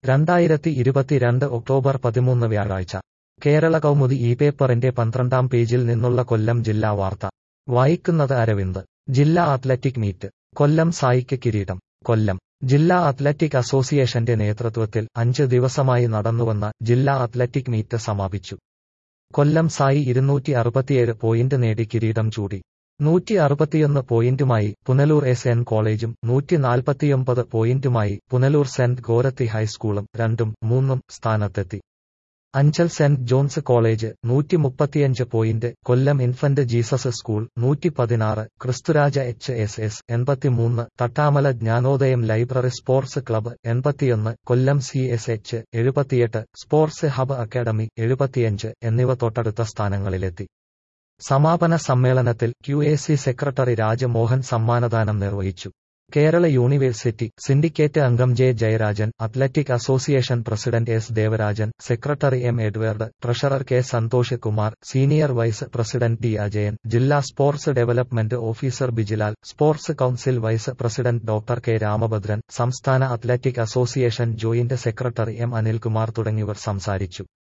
രണ്ടായിരത്തി ഇരുപത്തിരണ്ട് ഒക്ടോബർ പതിമൂന്ന് വ്യാഴാഴ്ച കേരള കൗമുദി ഈ പേപ്പറിന്റെ പന്ത്രണ്ടാം പേജിൽ നിന്നുള്ള കൊല്ലം ജില്ലാ വാർത്ത വായിക്കുന്നത് അരവിന്ദ് ജില്ലാ അത്ലറ്റിക് മീറ്റ് കൊല്ലം സായിക്ക് കിരീടം കൊല്ലം ജില്ലാ അത്ലറ്റിക് അസോസിയേഷന്റെ നേതൃത്വത്തിൽ അഞ്ച് ദിവസമായി നടന്നുവന്ന ജില്ലാ അത്ലറ്റിക് മീറ്റ് സമാപിച്ചു കൊല്ലം സായി ഇരുന്നൂറ്റി അറുപത്തിയേഴ് പോയിന്റ് നേടി കിരീടം ചൂടി നൂറ്റി അറുപത്തിയൊന്ന് പോയിന്റുമായി പുനലൂർ എസ് എൻ കോളേജും നൂറ്റി നാൽപ്പത്തിയൊമ്പത് പോയിന്റുമായി പുനലൂർ സെന്റ് ഗോരത്തി ഹൈസ്കൂളും രണ്ടും മൂന്നും സ്ഥാനത്തെത്തി അഞ്ചൽ സെന്റ് ജോൺസ് കോളേജ് നൂറ്റി മുപ്പത്തിയഞ്ച് point Kollam infant Jesus school നൂറ്റി പതിനാറ് ക്രിസ്തുരാജ എച്ച് എസ് എസ് എൺപത്തിമൂന്ന് Thattamala Jnanodayam library sports club എൺപത്തിയൊന്ന് കൊല്ലം സി എസ് എച്ച് എഴുപത്തിയെട്ട് സ്പോർട്സ് ഹബ് അക്കാദമി എഴുപത്തിയഞ്ച് എന്നിവ തൊട്ടടുത്ത സ്ഥാനങ്ങളിലെത്തി സമാപന സമ്മേളനത്തിൽ Q A C secretary Rajamohan സമ്മാനദാനം നിർവഹിച്ചു കേരള യൂണിവേഴ്സിറ്റി സിൻഡിക്കേറ്റ് അംഗം J Jayarajan athletic association president S Devarajan secretary M Edward treasurer K Santhosh Kumar senior vice president D Ajayan ജില്ലാ sports development officer Bijilal sports council vice president doctor K Ramabhadran സംസ്ഥാന athletic association joint secretary M Anilkumar തുടങ്ങിയവർ സംസാരിച്ചു